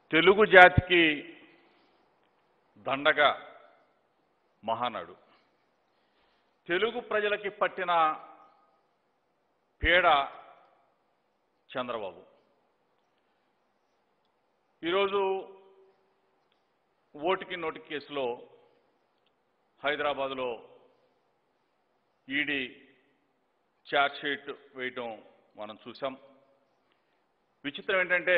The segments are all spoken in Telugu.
తెలుగు జాతికి దండగా మహానాడు తెలుగు ప్రజలకి పట్టిన పీడ చంద్రబాబు ఈరోజు ఓటుకి నోటి కేసులో హైదరాబాదులో ఈడీ ఛార్జ్షీట్ వేయటం మనం చూసాం విచిత్రం ఏంటంటే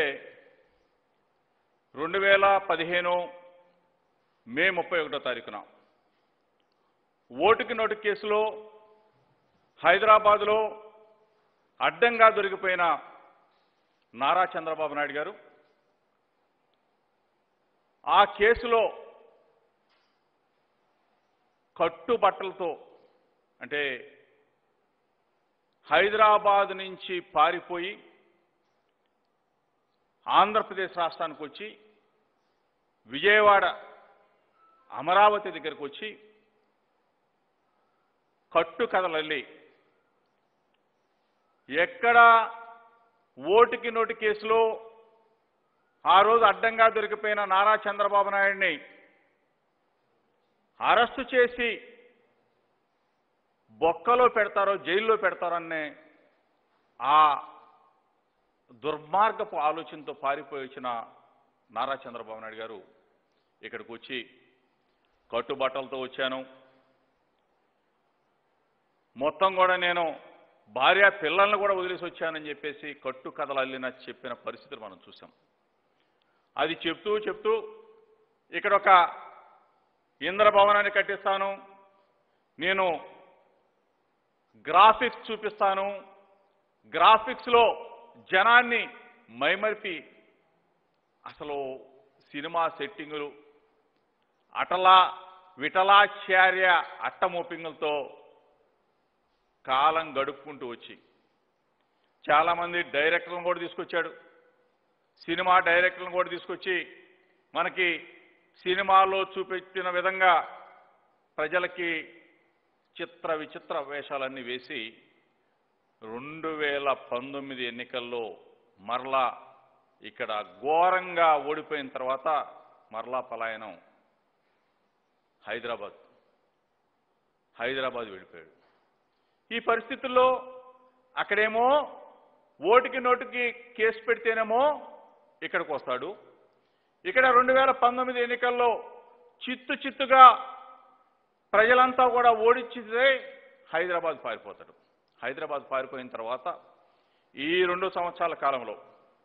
రెండు వేల పదిహేను మే ముప్పై ఒకటో తారీఖున ఓటుకి నోటు కేసులో హైదరాబాదులో అడ్డంగా దొరికిపోయిన నారా చంద్రబాబు నాయుడు గారు ఆ కేసులో కట్టుబట్టలతో అంటే హైదరాబాద్ నుంచి పారిపోయి ఆంధ్రప్రదేశ్ రాష్ట్రానికి వచ్చి విజయవాడ అమరావతి దగ్గరకు వచ్చి కట్టు కథలల్లి ఎక్కడ ఓటుకి నోటు కేసులో ఆ రోజు అడ్డంగా దొరికిపోయిన నారా చంద్రబాబు నాయుడిని అరెస్టు చేసి బొక్కలో పెడతారో జైల్లో పెడతారనే ఆ దుర్మార్గపు ఆలోచనతో పారిపోయి వచ్చిన నారా చంద్రబాబు నాయుడు గారు ఇక్కడికి వచ్చి కట్టుబట్టలతో వచ్చాను మొత్తం కూడా నేను భార్య పిల్లల్ని కూడా వదిలేసి వచ్చానని చెప్పేసి కట్టు కథలు అల్లిన చెప్పిన పరిస్థితులు మనం చూసాం అది చెప్తూ చెప్తూ ఇక్కడ ఒక ఇంద్ర భవనాన్ని కట్టిస్తాను నేను గ్రాఫిక్స్ చూపిస్తాను గ్రాఫిక్స్లో జనాన్ని మైమరిపి అసలు సినిమా సెట్టింగులు అటలా విటలాచార్య అట్టమోపింగులతో కాలం గడుపుకుంటూ వచ్చి చాలామంది డైరెక్టర్లను కూడా తీసుకొచ్చాడు సినిమా డైరెక్టర్లను కూడా తీసుకొచ్చి మనకి సినిమాలో చూపెట్టిన విధంగా ప్రజలకి చిత్ర విచిత్ర వేషాలన్నీ వేసి రెండు వేల పంతొమ్మిది ఎన్నికల్లో మరలా ఇక్కడ ఘోరంగా ఓడిపోయిన తర్వాత మరలా పలాయనం హైదరాబాద్ హైదరాబాద్ వెళ్ళిపోయాడు ఈ పరిస్థితుల్లో అక్కడేమో ఓటుకి నోటుకి కేసు పెడితేనేమో ఇక్కడికి వస్తాడు ఇక్కడ రెండు వేల పంతొమ్మిది ఎన్నికల్లో చిత్తు చిత్తుగా ప్రజలంతా కూడా ఓడించితే హైదరాబాద్ పారిపోతాడు హైదరాబాద్ పారిపోయిన తర్వాత ఈ రెండు సంవత్సరాల కాలంలో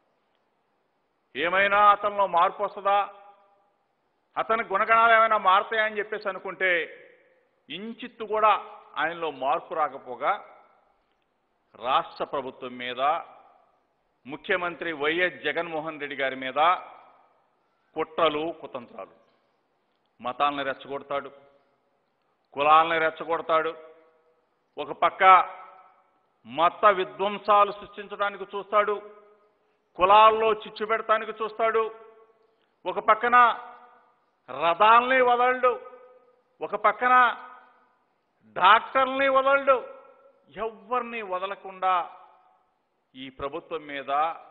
ఏమైనా అతనిలో మార్పు వస్తుందా అతని గుణగణాలు ఏమైనా మారుతాయని చెప్పేసి అనుకుంటే ఇంచిత్తు కూడా ఆయనలో మార్పు రాకపోగా రాష్ట్ర ప్రభుత్వం మీద ముఖ్యమంత్రి వైఎస్ జగన్మోహన్ రెడ్డి గారి మీద కుట్రలు కుతంత్రాలు మతాలను రెచ్చగొడతాడు కులాలను రెచ్చగొడతాడు ఒక పక్క మత విధ్వంసాలు సృష్టించడానికి చూస్తాడు కులాల్లో చిచ్చు పెడతానికి చూస్తాడు ఒక పక్కన రథాల్ని వదలడు ఒక పక్కన డాక్టర్ని వదలడు ఎవరిని వదలకుండా ఈ ప్రభుత్వం మీద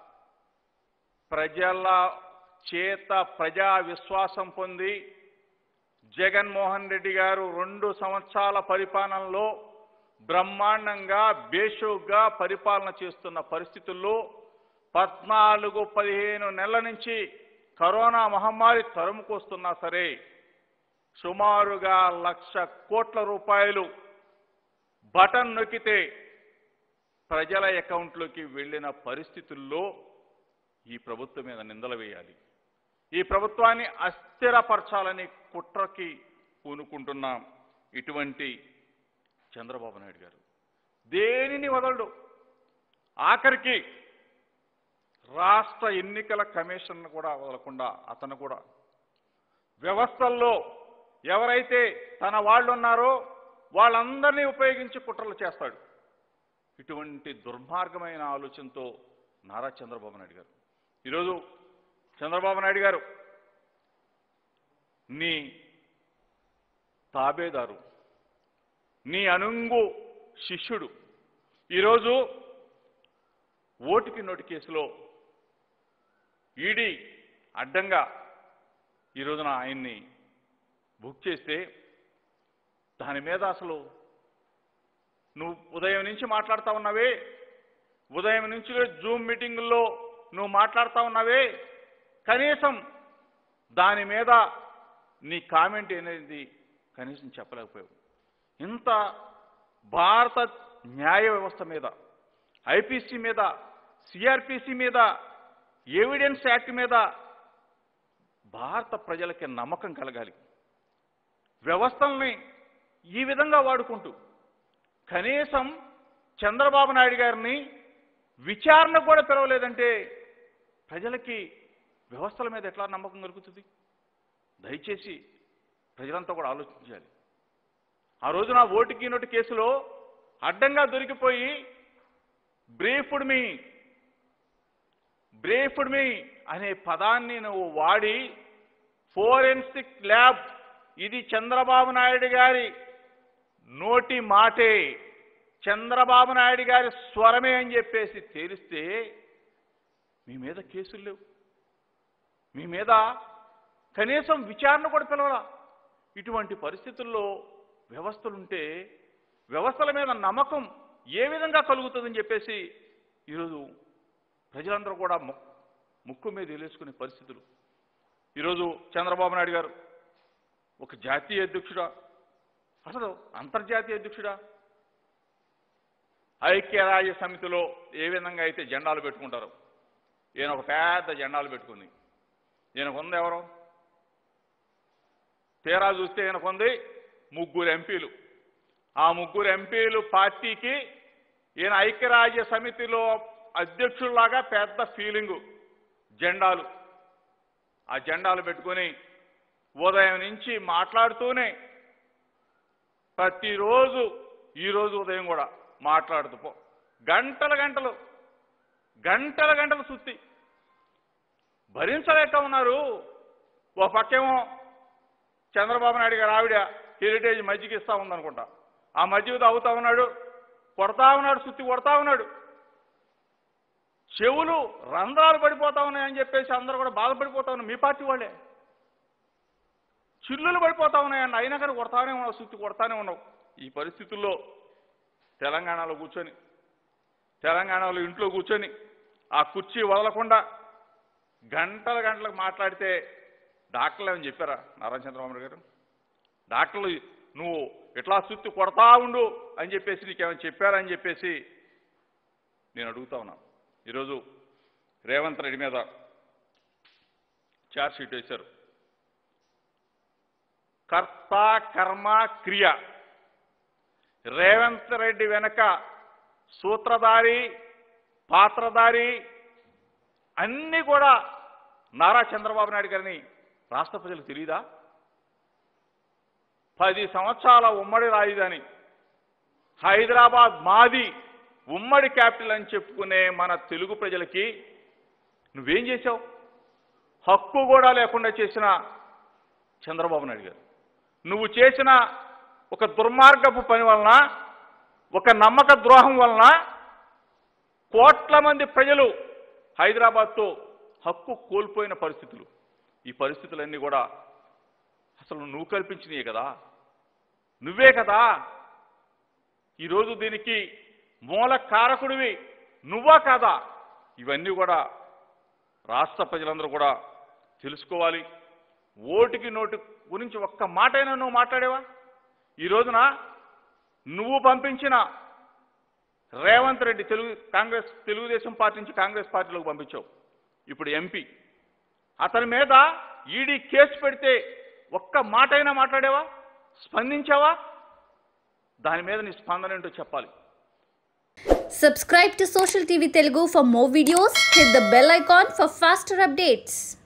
ప్రజల చేత ప్రజా విశ్వాసం పొంది జగన్మోహన్ రెడ్డి గారు రెండు సంవత్సరాల పరిపాలనలో బ్రహ్మాండంగా బేషుగ్గా పరిపాలన చేస్తున్న పరిస్థితుల్లో పద్నాలుగు పదిహేను నెలల నుంచి కరోనా మహమ్మారి తరుముకొస్తున్నా సరే సుమారుగా లక్ష కోట్ల రూపాయలు బటన్ నొక్కితే ప్రజల అకౌంట్లోకి వెళ్ళిన పరిస్థితుల్లో ఈ ప్రభుత్వం మీద నిందలు వేయాలి ఈ ప్రభుత్వాన్ని అస్థిరపరచాలని కుట్రకి పూనుకుంటున్న ఇటువంటి చంద్రబాబు నాయుడు గారు దేనిని వదలడు ఆఖరికి రాష్ట్ర ఎన్నికల కమిషన్ కూడా వదలకుండా అతను కూడా వ్యవస్థల్లో ఎవరైతే తన వాళ్ళు ఉన్నారో వాళ్ళందరినీ ఉపయోగించి కుట్రలు చేస్తాడు ఇటువంటి దుర్మార్గమైన ఆలోచనతో నారా చంద్రబాబు నాయుడు గారు ఈరోజు చంద్రబాబు నాయుడు గారు నీ తాబేదారు నీ అనుంగు శిష్యుడు ఈరోజు ఓటుకి నోటు కేసులో ఈడీ అడ్డంగా ఈ రోజున ఆయన్ని బుక్ చేస్తే దాని మీద అసలు నువ్వు ఉదయం నుంచి మాట్లాడుతూ ఉన్నావే ఉదయం నుంచి జూమ్ మీటింగుల్లో నువ్వు మాట్లాడుతూ ఉన్నావే కనీసం దాని మీద నీ కామెంట్ అనేది కనీసం చెప్పలేకపోయావు ఇంత భారత న్యాయ వ్యవస్థ మీద ఐపీసీ మీద సిఆర్పిసి మీద ఎవిడెన్స్ యాక్ట్ మీద భారత ప్రజలకి నమ్మకం కలగాలి వ్యవస్థల్ని ఈ విధంగా వాడుకుంటూ కనీసం చంద్రబాబు నాయుడు గారిని విచారణ కూడా పిలవలేదంటే ప్రజలకి వ్యవస్థల మీద ఎట్లా నమ్మకం కలుగుతుంది దయచేసి ప్రజలంతా కూడా ఆలోచించాలి ఆ రోజున ఓటుకి నోటు కేసులో అడ్డంగా దొరికిపోయి బ్రీఫ్డ్ మీ బ్రీఫ్డ్ మీ అనే పదాన్ని నువ్వు వాడి ఫోరెన్సిక్ ల్యాబ్ ఇది చంద్రబాబు నాయుడు గారి నోటి మాటే చంద్రబాబు నాయుడు గారి స్వరమే అని చెప్పేసి తేలిస్తే మీ మీద కేసులు లేవు మీ మీద కనీసం విచారణ కూడా పిలవలా ఇటువంటి పరిస్థితుల్లో వ్యవస్థలుంటే వ్యవస్థల మీద నమ్మకం ఏ విధంగా కలుగుతుందని చెప్పేసి ఈరోజు ప్రజలందరూ కూడా ము- ముక్కు మీద వేలేసుకునే పరిస్థితులు ఈరోజు చంద్రబాబు నాయుడు గారు ఒక జాతీయ అధ్యక్షుడా అసలు అంతర్జాతీయ అధ్యక్షుడా ఐక్యరాజ్య సమితిలో ఏ విధంగా అయితే జెండాలు పెట్టుకుంటారో ఈయన ఒక పెద్ద జెండాలు పెట్టుకుంది ఈయనకు ఉంది ఎవరు తీరా చూస్తే ఈయనకు ఉంది ముగ్గురు ఎంపీలు ఆ ముగ్గురు ఎంపీలు పార్టీకి ఈయన ఐక్యరాజ్య సమితిలో అధ్యక్షుల్లాగా పెద్ద ఫీలింగు జెండాలు ఆ జెండాలు పెట్టుకొని ఉదయం నుంచి మాట్లాడుతూనే ప్రతిరోజు ఈరోజు ఉదయం కూడా మాట్లాడుతూ పో గంటల గంటలు గంటల గంటలు సుత్తి భరించలేక ఉన్నారు ఓ పక్కేమో చంద్రబాబు నాయుడు గారు ఆవిడ హెరిటేజ్ మజ్జిగ ఇస్తా ఉందనుకుంటా ఆ మజ్జిగ తాగుతా ఉన్నాడు కొడతా ఉన్నాడు సుత్తి కొడతా ఉన్నాడు చెవులు రంధ్రాలు పడిపోతా ఉన్నాయని చెప్పేసి అందరూ కూడా బాధపడిపోతా ఉన్నారు మీ పార్టీ వాళ్ళే చిల్లులు పడిపోతా ఉన్నాయన్న అయినా కానీ కొడతానే ఉన్నావు సుత్తి కొడతానే ఉన్నావు ఈ పరిస్థితుల్లో తెలంగాణలో కూర్చొని తెలంగాణలో ఇంట్లో కూర్చొని ఆ కుర్చీ వదలకుండా గంటల గంటలకు మాట్లాడితే డాక్టర్లు ఏమని చెప్పారా నారాయణ చంద్రబాబు గారు డాక్టర్లు నువ్వు ఇట్లా సుత్తి కొడతా ఉండు అని చెప్పేసి నీకేమైనా చెప్పారని చెప్పేసి నేను అడుగుతా ఉన్నా ఈరోజు రేవంత్ రెడ్డి మీద ఛార్జ్ షీట్ వేశారు కర్త కర్మ క్రియ రేవంత్ రెడ్డి వెనక సూత్రధారి పాత్రధారి అన్నీ కూడా నారా చంద్రబాబు నాయుడు గారిని రాష్ట్ర ప్రజలకు తెలియదా పది సంవత్సరాల ఉమ్మడి రాజధాని హైదరాబాద్ మాది ఉమ్మడి క్యాపిటల్ అని చెప్పుకునే మన తెలుగు ప్రజలకి నువ్వేం చేశావు హక్కు కూడా లేకుండా చేసిన చంద్రబాబు నాయుడు గారు నువ్వు చేసిన ఒక దుర్మార్గపు పని వలన ఒక నమ్మక ద్రోహం వలన కోట్ల మంది ప్రజలు హైదరాబాద్తో హక్కు కోల్పోయిన పరిస్థితులు ఈ పరిస్థితులన్నీ కూడా అసలు నువ్వు కల్పించినయే కదా నువ్వే కదా ఈరోజు దీనికి మూల కారకుడివి నువ్వా కాదా ఇవన్నీ కూడా రాష్ట్ర ప్రజలందరూ కూడా తెలుసుకోవాలి ఓటుకి నోటు గురించి ఒక్క మాటైనా నువ్వు మాట్లాడేవా ఈ రోజున నువ్వు పంపించిన రేవంత్ రెడ్డి తెలుగు కాంగ్రెస్ తెలుగుదేశం పార్టీ నుంచి కాంగ్రెస్ పార్టీలోకి పంపించావు ఇప్పుడు ఎంపీ అతని మీద ఈడీ కేసు పెడితే ఒక్క మాటైనా మాట్లాడేవా స్పందించావా దాని మీద నీ స్పందన ఏంటో చెప్పాలి Subscribe to Social TV Telugu for more videos. Hit the bell icon for faster updates.